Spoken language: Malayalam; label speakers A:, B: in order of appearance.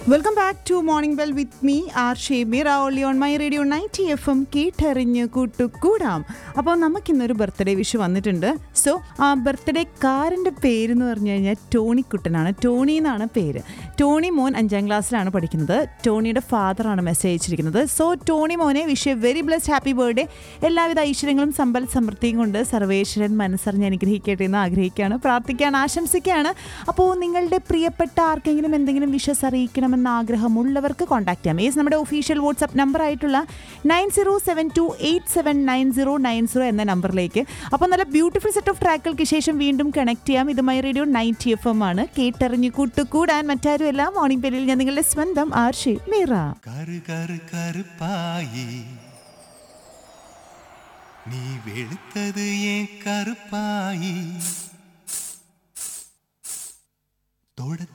A: welcome back to morning bell with me R Shameer only on my radio ninety F M കേട്ടറിഞ്ഞ് കൂട്ടുകൂടാം അപ്പോൾ നമുക്കിന്നൊരു ബർത്ത്ഡേ വിഷ് വന്നിട്ടുണ്ട് സോ ആ ബർത്ത്ഡേ കാരൻ്റെ പേരെന്ന് പറഞ്ഞു കഴിഞ്ഞാൽ ടോണിക്കുട്ടനാണ് ടോണി എന്നാണ് പേര് ടോണി മോൻ അഞ്ചാം ക്ലാസ്സിലാണ് പഠിക്കുന്നത് ടോണിയുടെ ഫാദറാണ് മെസ്സേജ് അയച്ചിരിക്കുന്നത് സോ ടോണി മോനെ wish a very blessed happy birthday എല്ലാവിധ ഐശ്വര്യങ്ങളും സമ്പൽ സമൃദ്ധിയും കൊണ്ട് സർവേശ്വരൻ മനസ്സറിഞ്ഞ് അനുഗ്രഹിക്കട്ടെ എന്ന് ആഗ്രഹിക്കുകയാണ് പ്രാർത്ഥിക്കാൻ ആശംസിക്കുകയാണ് അപ്പോൾ നിങ്ങളുടെ പ്രിയപ്പെട്ട ആർക്കെങ്കിലും എന്തെങ്കിലും വിഷസ് അറിയിക്കണമെന്ന ആഗ്രഹമുള്ളവർക്ക് കോൺടാക്ട് ചെയ്യാം ഏസ് നമ്മുടെ ഒഫീഷ്യൽ വാട്സ്ആപ്പ് നമ്പർ ആയിട്ടുള്ള nine zero seven two eight seven nine zero nine zero എന്ന നമ്പറിലേക്ക് അപ്പോൾ നല്ല ബ്യൂട്ടിഫുൾ സെറ്റ് ഓഫ് ട്രാക്കുകൾക്ക് ശേഷം വീണ്ടും കണക്ട് ചെയ്യാം ഇത് my radio ninety F M ആണ് കേട്ടറിഞ്ഞു കൂട്ടുകൂടാൻ മറ്റാരുമല്ല മോർണിംഗ് പേരിൽ ഞാൻ നിങ്ങളുടെ സ്വന്തം ആർഷി മീറ
B: കരു കരു കറുപ്പായി നീ വെളുത്തത് ഏൻ കറുപ്പായി തൊട